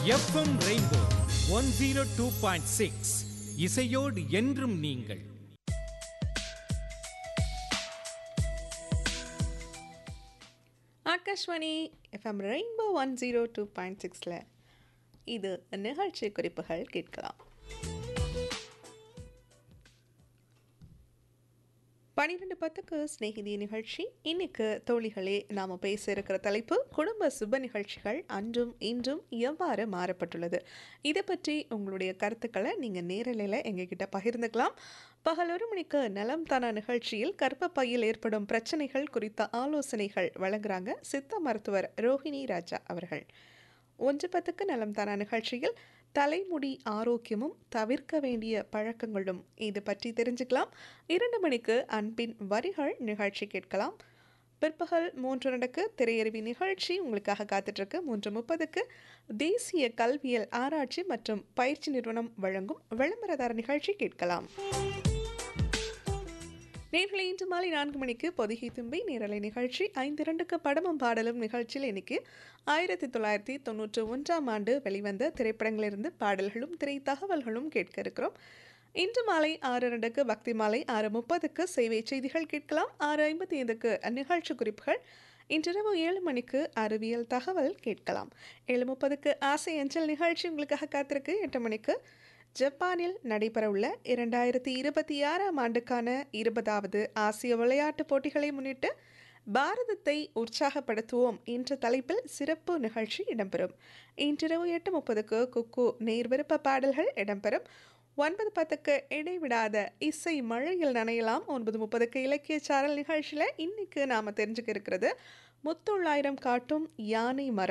FM rainbow one zero two point six இசையோடு என்றும் நீங்கள் Akashvani FM rainbow one zero two point சிக்ஸில் இது நிகழ்ச்சி குறிப்புகள் கேட்கலாம் பன்னிரெண்டு பத்துக்கு ஸ்நேகிதி நிகழ்ச்சி இன்னைக்கு தோழிகளே நாம் பேச இருக்கிற தலைப்பு குடும்ப சுப நிகழ்ச்சிகள் அன்றும் இன்றும் எவ்வாறு மாறப்பட்டுள்ளது இதை பற்றி உங்களுடைய கருத்துக்களை நீங்கள் நேரலையில் எங்ககிட்ட பகிர்ந்துக்கலாம் பகல் ஒரு மணிக்கு நலம் தானா நிகழ்ச்சியில் கர்ப்பப்பையில் ஏற்படும் பிரச்சனைகள் குறித்த ஆலோசனைகள் வழங்குறாங்க சித்த மருத்துவர் ரோஹிணி ராஜா அவர்கள் ஒன்று பத்துக்கு நலம் தானா நிகழ்ச்சியில் தலைமுடி ஆரோக்கியமும் தவிர்க்க வேண்டிய பழக்கங்களும் இது பற்றி தெரிஞ்சுக்கலாம் இரண்டு மணிக்கு அன்பின் வரிகள் நிகழ்ச்சி கேட்கலாம் பிற்பகல் மூன்று நடக்கு திரையருவி நிகழ்ச்சி உங்களுக்காக காத்துட்ருக்கு மூன்று முப்பதுக்கு தேசிய கல்வியல் ஆராய்ச்சி மற்றும் பயிற்சி நிறுவனம் வழங்கும் விளம்பரதார நிகழ்ச்சி கேட்கலாம் நேர்களை இன்று மாலை நான்கு மணிக்கு பொதிகை தும்பி நேரலை நிகழ்ச்சி ஐந்து இரண்டுக்கு படமும் பாடலும் நிகழ்ச்சியில் இன்னைக்கு ஆயிரத்தி தொள்ளாயிரத்தி தொண்ணூற்றி ஒன்றாம் ஆண்டு வெளிவந்த திரைப்படங்களிலிருந்து பாடல்களும் திரை தகவல்களும் கேட்க இருக்கிறோம் இன்று மாலை ஆறு ரெண்டுக்கு பக்தி மாலை ஆறு முப்பதுக்கு சேவை செய்திகள் கேட்கலாம் ஆறு ஐம்பத்தி ஐந்துக்கு நிகழ்ச்சி குறிப்புகள் இன்றிரவு ஏழு மணிக்கு அறிவியல் தகவல் கேட்கலாம் ஏழு முப்பதுக்கு ஆசை அஞ்சல் நிகழ்ச்சி உங்களுக்காக காத்திருக்கு எட்டு மணிக்கு ஜப்பானில் நடைபெறவுள்ள இரண்டாயிரத்தி இருபத்தி ஆறாம் ஆண்டுக்கான இருபதாவது ஆசிய விளையாட்டுப் போட்டிகளை முன்னிட்டு பாரதத்தை உற்சாகப்படுத்துவோம் என்ற தலைப்பில் சிறப்பு நிகழ்ச்சி இடம்பெறும் இன்றிரவு எட்டு முப்பதுக்கு குக்கு நேர்விருப்ப பாடல்கள் இடம்பெறும் ஒன்பது பத்துக்கு இடைவிடாத இசை மழையில் நனையலாம் ஒன்பது முப்பதுக்கு இலக்கிய சாரல் நிகழ்ச்சியில் இன்னைக்கு நாம் தெரிஞ்சுக்க இருக்கிறது முத்தொள்ளாயிரம் காட்டும் யானை மரம்